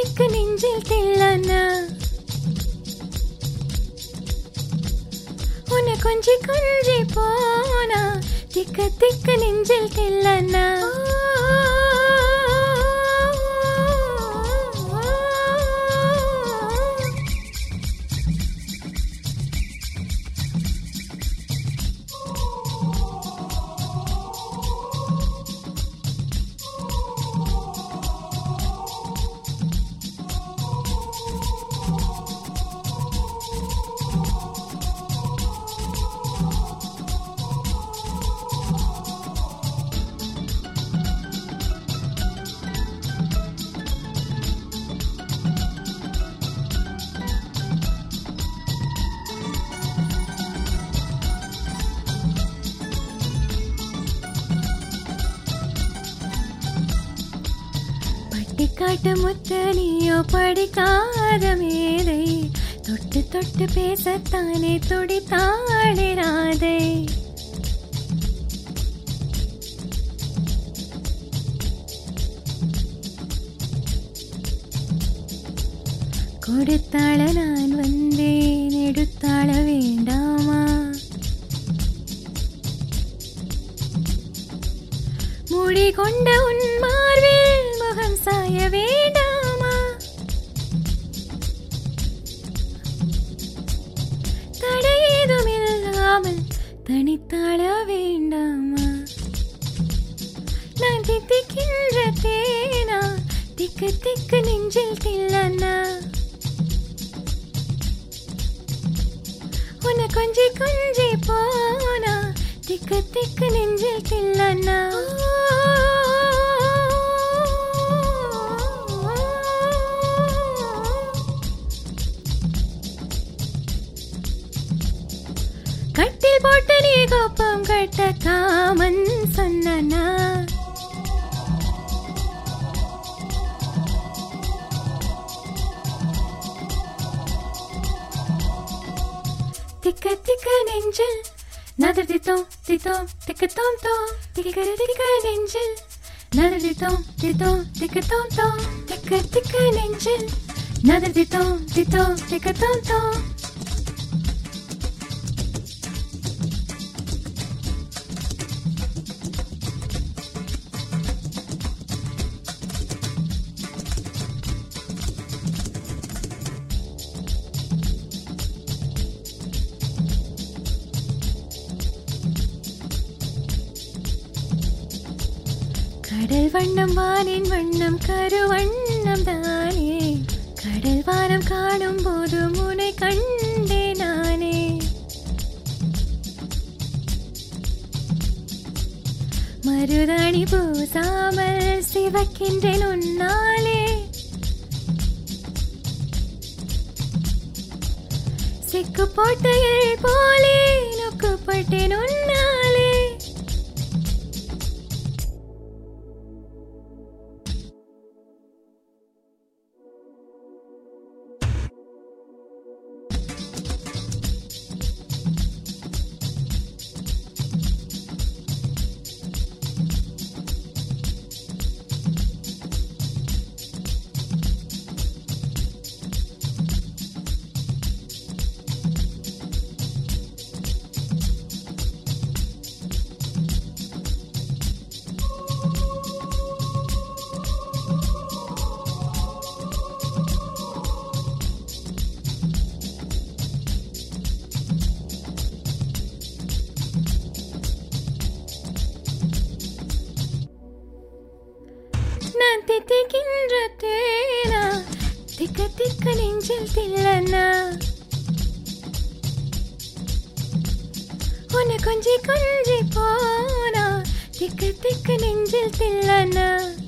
திக்கு நெஞ்சில் தில்லனா உன்னை கொஞ்சி கொஞ்சி போனா திக்க திக்கு நெஞ்சில் தில்லனா பட்டிக்காட்டு முத்த நீயோ படிக்காத மேதை தொட்டு தொட்டு பேசத்தானே துடித்தாளே ராதை கொடுத்தாள நான் வந்தேன் எடுத்தாள வேண்டாமா மூடி கொண்ட உன் மார்பில் முகம் சாய வேண்டாமா தடை ஏதும் இல்லாமல் தனித்தாள வேண்டாமா நான் தித்திக்கின்ற தேனா திக்கு திக்கு நெஞ்சில் தில்லனா உன்னை கொஞ்சி கொஞ்சி போனா திக்கு திக்கு நெஞ்சில் தில்லனா கட்டில் போட்டு நீ கோப்பம் கட்ட காமன் சொன்னனா திக்க திக்க நெஞ்சில் நதர் தித்தோம் தித்தோம் திக்க தோம் தோம் திக்க திக்க நெஞ்சில் நதர் தித்தோம் தித்தோம் திக்க தோம் தோம் திக்க திக்க நெஞ்சில் நதர் தித்தோம் தித்தோம் திக்க தோம் தோம் கடல் வண்ணம் வானின் வண்ணம் கருவண்ணம் தானே கடல் வானம் காணும் போது முனை கண்டே நானே மருதாணி பூசாமல் சிவக்கின்றேன் உன்னாலே சிக்கு போட்ட எள் போலே நொக்குப்பட்டேன் உன்னாலே நான் தித்திக்கின்ற தேனா திக்க திக்க நெஞ்சில் தில்லனா உன்னை கொஞ்சி கொஞ்சி போனா திக்க திக்க நெஞ்சில் தில்லனா